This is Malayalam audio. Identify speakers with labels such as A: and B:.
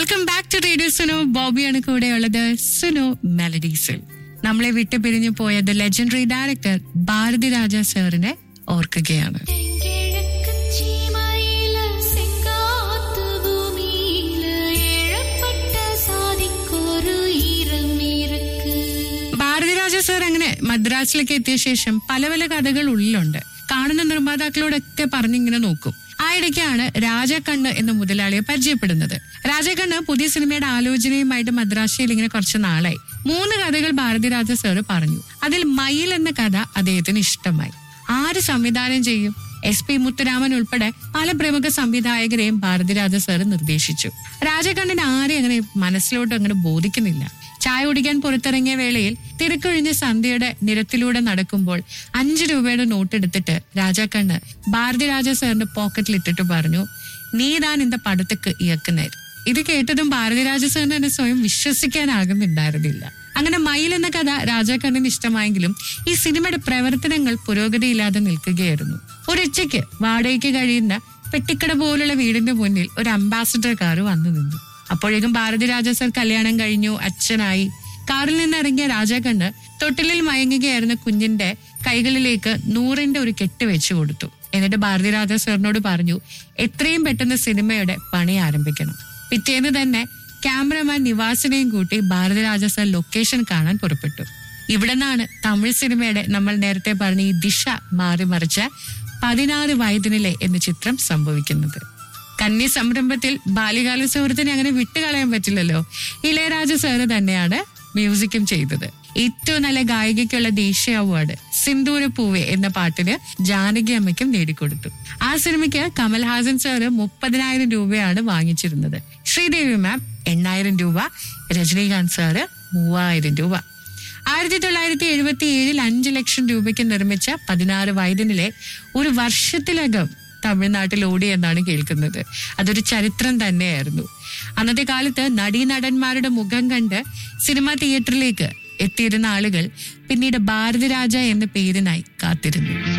A: welcome back to radio Suno ബോബിയാണ് കൂടെയുള്ളത് സുനോ മെലഡീസിൽ നമ്മളെ വിട്ടു പിരിഞ്ഞു പോയ the legendary director Bharathi Raja സാറിനെ ഓർക്കുകയാണ്
B: തെങ്കിഴക്കൻ ചീമയില് സെങ്കാത്ത് ഭൂമിയില് ഏഴപ്പെട്ട സാധിക്കൊരു ഈരമിരക്ക്
A: ഭാരതി രാജ സാർ അങ്ങനെ മദ്രാസിലേക്ക് എത്തിയ ശേഷം പല പല കഥകൾ ഉള്ളിലുണ്ട് കാണുന്ന നിർമ്മാതാക്കളോടൊക്കെ പറഞ്ഞിങ്ങനെ നോക്കും ആ ഇടയ്ക്കാണ് രാജക്കണ്ണ് എന്ന മുതലാളിയെ പരിചയപ്പെടുന്നത് രാജക്കണ്ണ് പുതിയ സിനിമയുടെ ആലോചനയുമായിട്ട് മദ്രാശയിൽ ഇങ്ങനെ കുറച്ച് നാളായി മൂന്ന് കഥകൾ ഭാരതി രാജ സാറ് പറഞ്ഞു അതിൽ മയിൽ എന്ന കഥ അദ്ദേഹത്തിന് ഇഷ്ടമായി ആര് സംവിധാനം ചെയ്യും എസ് പി മുത്തുരാമൻ ഉൾപ്പെടെ പല പ്രമുഖ സംവിധായകരെയും ഭാരതിരാജ സാർ നിർദ്ദേശിച്ചു രാജകണ്ഠൻ ആരെയും അങ്ങനെ മനസ്സിലോട്ട് അങ്ങനെ ബോധിക്കുന്നില്ല ചായ കുടിക്കാൻ പുറത്തിറങ്ങിയ വേളയിൽ തിരക്കൊഴിഞ്ഞ സന്ധ്യയുടെ നിരത്തിലൂടെ നടക്കുമ്പോൾ അഞ്ചു രൂപയുടെ നോട്ട് എടുത്തിട്ട് രാജാക്കണ്ണ് ഭാരതിരാജ സാറിന്റെ പോക്കറ്റിൽ ഇട്ടിട്ട് പറഞ്ഞു നീ താൻ இந்த പടത്തേക്ക് ഇയക്കുന്നേർ ഇത് കേട്ടതും ഭാരതിരാജ സാറിന് തന്നെ സ്വയം വിശ്വസിക്കാനാകുന്നുണ്ടായിരുന്നില്ല അങ്ങനെ മയിൽ എന്ന കഥ രാജാക്കണ്ണിന് ഇഷ്ടമായെങ്കിലും ഈ സിനിമയുടെ പ്രവർത്തനങ്ങൾ പുരോഗതിയില്ലാതെ നിൽക്കുകയായിരുന്നു ഒരുച്ചയ്ക്ക് വാടകയ്ക്ക് കഴിയുന്ന പെട്ടിക്കട പോലുള്ള വീടിന്റെ മുന്നിൽ ഒരു അംബാസഡർ കാർ വന്നു നിന്നു അപ്പോഴേക്കും ഭാരതി രാജ സർ കല്യാണം കഴിഞ്ഞു അച്ഛനായി കാറിൽ നിന്ന് ഇറങ്ങിയ രാജാക്കണ്ണ് തൊട്ടിലിൽ മയങ്ങുകയായിരുന്ന കുഞ്ഞിന്റെ കൈകളിലേക്ക് നൂറിന്റെ ഒരു കെട്ട് വെച്ചു കൊടുത്തു എന്നിട്ട് ഭാരതി രാജ സാറിനോട് പറഞ്ഞു എത്രയും പെട്ടെന്ന് സിനിമയുടെ പണി ആരംഭിക്കണം പിറ്റേന്ന് തന്നെ ക്യാമറമാൻ നിവാസിനെയും കൂട്ടി ഭാരതരാജ സർ ലൊക്കേഷൻ കാണാൻ പുറപ്പെട്ടു ഇവിടെ നിന്നാണ് തമിഴ് സിനിമയുടെ നമ്മൾ നേരത്തെ പറഞ്ഞ ഈ ദിശ മാറി മറിച്ച പതിനാറ് വയതിനിലെ എന്ന ചിത്രം സംഭവിക്കുന്നത് കന്നി സംരംഭത്തിൽ ബാല്യകാല സുഹൃത്തിനെ അങ്ങനെ വിട്ടുകളയാൻ പറ്റില്ലല്ലോ ഇളയരാജ സാറ് തന്നെയാണ് മ്യൂസിക്കും ചെയ്തത് ഏറ്റവും നല്ല ഗായികയ്ക്കുള്ള ദേശീയ അവാർഡ് സിന്ദൂര പൂവെ എന്ന പാട്ടിന് ജാനകി അമ്മയ്ക്കും നേടിക്കൊടുത്തു ആ സിനിമയ്ക്ക് കമൽഹാസൻ സാറ് മുപ്പതിനായിരം രൂപയാണ് വാങ്ങിച്ചിരുന്നത് ശ്രീദേവി മാം എണ്ണായിരം രൂപ രജനീകാന്ത് സാറ് മൂവായിരം രൂപ ആയിരത്തി തൊള്ളായിരത്തി എഴുപത്തി ഏഴിൽ അഞ്ചു ലക്ഷം രൂപയ്ക്ക് നിർമ്മിച്ച പതിനാറ് വയതിനിലെ ഒരു വർഷത്തിലകം തമിഴ്നാട്ടിൽ ഓടി എന്നാണ് കേൾക്കുന്നത് അതൊരു ചരിത്രം തന്നെയായിരുന്നു അന്നത്തെ കാലത്ത് നടീനടന്മാരുടെ മുഖം കണ്ട് സിനിമാ തിയേറ്ററിലേക്ക് എത്തിയിരുന്ന ആളുകൾ പിന്നീട് ഭാരതരാജ എന്ന പേരിനായി കാത്തിരുന്നു